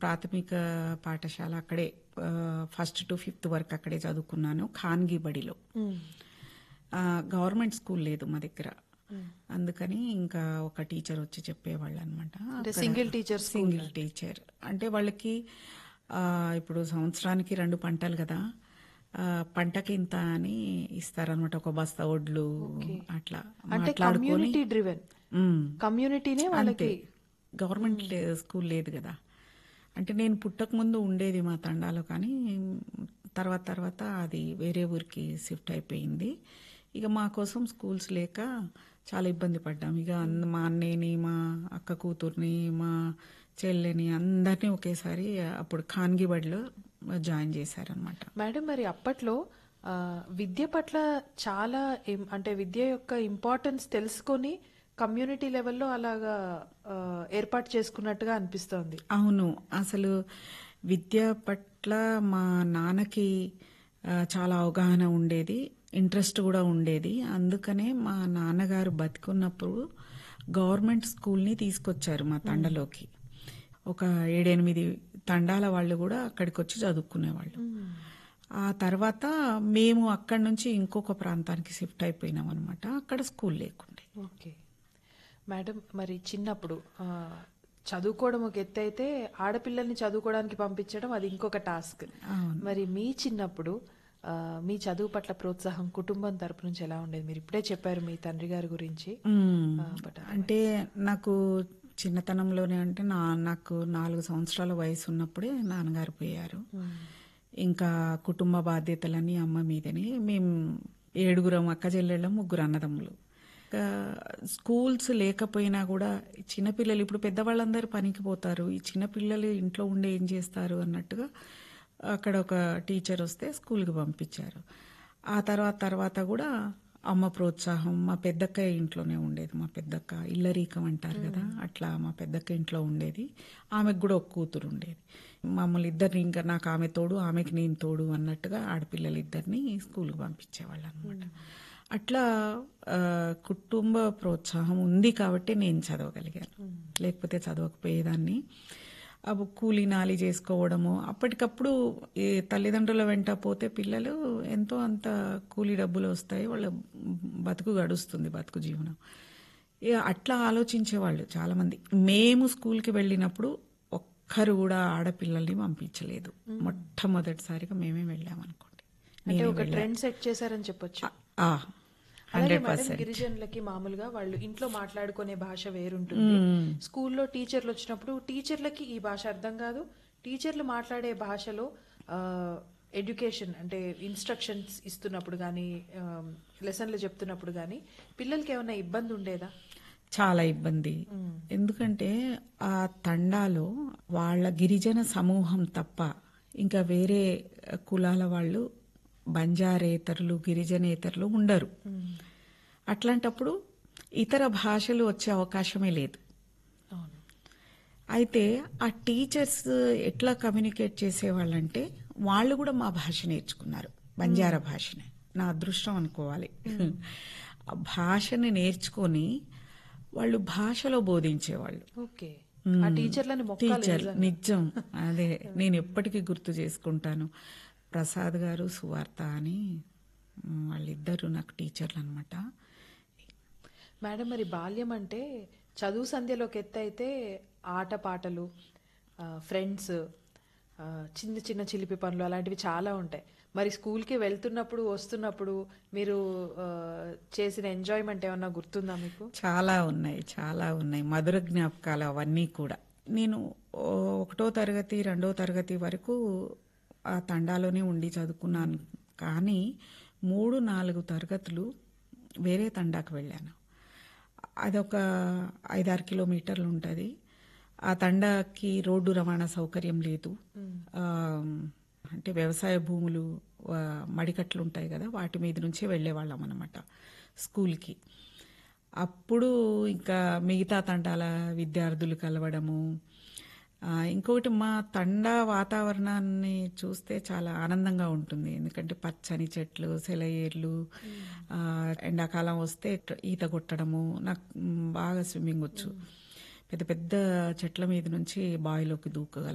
ప్రాథమిక పాఠశాల అక్కడే ఆ, ఫస్ట్ టు ఫిఫ్త్ వరకు అక్కడే చదువుకున్నాను ఖాన్గీ బడిలో ఆ, గవర్నమెంట్ స్కూల్ లేదు మా దగ్గర అందుకని ఇంకా ఒక టీచర్ వచ్చి చెప్పేవాళ్ళు అనమాట అంటే సింగిల్ టీచర్ సింగిల్ టీచర్ అంటే వాళ్ళకి ఆ, ఇప్పుడు సంవత్సరానికి రెండు పంటలు కదా ఆ, పంటకి ఇంత అని ఇస్తారనమాట ఒక బస్తా ఒడ్లు అట్లా అంటే మాట్లాడుకొని కమ్యూనిటీ డ్రివెన్ ఉమ్. కమ్యూనిటీనే అంతే వాళ్ళకి గవర్నమెంట్ లే- స్కూల్ లేదు కదా అంటే నేను పుట్టక ముందు ఉండేది మా తండాలో కానీ తర్వాత తర్వాత అది వేరే ఊరికి షిఫ్ట్ అయిపోయింది ఇక మా కోసం స్కూల్స్ లేక చాలా ఇబ్బంది పడ్డాం ఇక అన్న- మా అన్నయ్యని మా అక్క కూతుర్ని మా చెల్లెని అందరినీ ఒకేసారి అప్పుడు ఖాన్గి బడిలో జాయిన్ చేశారనమాట మేడం మరి అప్పట్లో ఆ, విద్య పట్ల చాలా ఇం- అంటే విద్య యొక్క ఇంపార్టెన్స్ తెలుసుకొని కమ్యూనిటీ లెవెల్లో అలాగా ఆ, ఏర్పాటు చేసుకున్నట్టుగా అనిపిస్తోంది అవును అసలు విద్య పట్ల మా నాన్నకి ఆ, చాలా అవగాహన ఉండేది ఇంట్రెస్ట్ కూడా ఉండేది అందుకనే మా నాన్నగారు బతికున్నప్పుడు గవర్నమెంట్ స్కూల్ని తీసుకొచ్చారు మా తండలోకి ఒక ఏడెనిమిది తండాల వాళ్ళు కూడా అక్కడికి వచ్చి చదువుకునేవాళ్ళు ఆ తర్వాత మేము అక్కడి నుంచి ఇంకొక ప్రాంతానికి షిఫ్ట్ అయిపోయినాం అనమాట అక్కడ స్కూల్ లేకుండే ఓకే మేడం మరి చిన్నప్పుడు ఆ, చదువుకోవడం ఒక ఎత్తు అయితే ఆడపిల్లల్ని చదువుకోవడానికి పంపించడం అది ఇంకొక టాస్క్ అవును. మరి మీ చిన్నప్పుడు ఆ, మీ చదువు పట్ల ప్రోత్సాహం కుటుంబం తరపు నుంచి ఎలా ఉండేది మీరు ఇప్పుడే చెప్పారు మీ తండ్రి గారి గురించి మ్మ్. ఆ, బట్ అంటే నాకు చిన్నతనంలోనే అంటే నా నాకు నాలుగు సంవత్సరాల వయసు ఉన్నప్పుడే నాన్నగారు పోయారు ఇంకా కుటుంబ బాధ్యతలన్నీ అమ్మ మీదనే మేము ఏడుగురం అక్క చెల్లెళ్ళం ముగ్గురు అన్నదమ్ములు ఇంకా స్కూల్స్ లేకపోయినా కూడా చిన్నపిల్లలు ఇప్పుడు పెద్దవాళ్ళందరూ పనికి పోతారు ఈ చిన్నపిల్లలు ఇంట్లో ఉండి ఏం చేస్తారు అన్నట్టుగా అక్కడ ఒక టీచర్ వస్తే స్కూల్కి పంపించారు ఆ తర్వాత తర్వాత కూడా అమ్మ ప్రోత్సాహం మా పెద్దక్క ఇంట్లోనే ఉండేది మా పెద్దక్క ఇల్లరీకం అంటారు కదా అట్లా మా పెద్దక్క ఇంట్లో ఉండేది ఆమెకు కూడా ఒక కూతురు ఉండేది మమ్మల్ని ఇద్దరిని ఇంకా నాకు ఆమె తోడు ఆమెకి నేను తోడు అన్నట్టుగా ఆడపిల్లలు ఇద్దరిని స్కూల్కి పంపించేవాళ్ళు అనమాట అట్లా ఆ, కుటుంబ ప్రోత్సాహం ఉంది కాబట్టి నేను చదవగలిగాను లేకపోతే చదవకపోయేదాన్ని అవి కూలీ నాలి చేసుకోవడము అప్పటికప్పుడు ఈ తల్లిదండ్రుల వెంట పోతే పిల్లలు ఎంతో అంత కూలీ డబ్బులు వస్తాయి వాళ్ళ బతుకు గడుస్తుంది బతుకు జీవనం ఇక అట్లా ఆలోచించేవాళ్ళు చాలామంది మేము స్కూల్కి వెళ్ళినప్పుడు ఒక్కరు కూడా ఆడపిల్లల్ని పంపించలేదు మొట్టమొదటిసారిగా మేమే వెళ్ళామనుకోండి అంటే ఒక ట్రెండ్ సెట్ చేశారని చెప్పొచ్చు ఆ, అలాగే హండ్రెడ్ మేడం పర్సెంట్ గిరిజనులకి మామూలుగా వాళ్ళు ఇంట్లో మాట్లాడుకునే భాష వేరుంటుంది స్కూల్లో టీచర్లు వచ్చినప్పుడు టీచర్లకి ఈ భాష అర్థం కాదు టీచర్లు మాట్లాడే భాషలో ఎడ్యుకేషన్ అంటే ఇన్స్ట్రక్షన్స్ ఇస్తున్నప్పుడు కానీ లెసన్లు చెప్తున్నప్పుడు కానీ పిల్లలకి ఏమైనా ఇబ్బంది ఉండేదా చాలా ఇబ్బంది ఎందుకంటే ఆ తండాలో వాళ్ళ గిరిజన సమూహం తప్ప ఇంకా వేరే కులాల వాళ్ళు బంజారేతరులు గిరిజనేతరులు ఉండరు అట్లాంటప్పుడు ఇతర భాషలు వచ్చే అవకాశమే లేదు అవును అయితే ఆ టీచర్స్ ఎట్లా కమ్యూనికేట్ చేసేవాళ్ళంటే వాళ్ళు కూడా మా భాష నేర్చుకున్నారు బంజారా భాషని నా అదృష్టం అనుకోవాలి ఆ భాషని నేర్చుకొని వాళ్ళు భాషలో బోధించేవాళ్ళు ఓకే ఆ టీచర్లని మొక్కాలి టీచర్ నిజం అదే నేను ఎప్పటికీ గుర్తు చేసుకుంటాను ప్రసాద్ గారు సువార్త అని మ్, వాళ్ళిద్దరు నాకు టీచర్లు అనమాట మేడం మరి బాల్యం అంటే చదువు సంధ్యలోకి ఎత్త అయితే ఆట పాటలు ఫ్రెండ్స్ చిన్న చిన్న చిలిపి పనులు అలాంటివి చాలా ఉంటాయి మరి స్కూల్కి వెళ్తున్నప్పుడు వస్తున్నప్పుడు మీరు ఆ, చేసిన ఎంజాయ్మెంట్ ఏమన్నా గుర్తుందా మీకు చాలా ఉన్నాయి చాలా ఉన్నాయి మధుర జ్ఞాపకాలు అవన్నీ కూడా నేను ఓ, ఒకటో తరగతి రెండో తరగతి వరకు ఆ తండాలోనే ఉండి చదువుకున్నాను కానీ మూడు నాలుగు తరగతులు వేరే తండాకు వెళ్ళాను అదొక ఐదారు కిలోమీటర్లు ఉంటుంది ఆ తండాకి రోడ్డు రవాణా సౌకర్యం లేదు ఆ, అంటే వ్యవసాయ భూములు ఆ, మడికట్లు ఉంటాయి కదా వాటి మీద నుంచే వెళ్ళేవాళ్ళం అనమాట స్కూల్కి అప్పుడు ఇంకా మిగతా తండాల విద్యార్థులు కలవడము ఆ, ఇంకొకటి మా తండా వాతావరణాన్ని చూస్తే చాలా ఆనందంగా ఉంటుంది ఎందుకంటే పచ్చని చెట్లు సెలయేర్లు ఆ, ఎండాకాలం వస్తే ఈత కొట్టడము నాకు మ్, బాగా స్విమ్మింగ్ వచ్చు పెద్ద పెద్ద చెట్ల మీద నుంచి బావిలోకి దూకగలను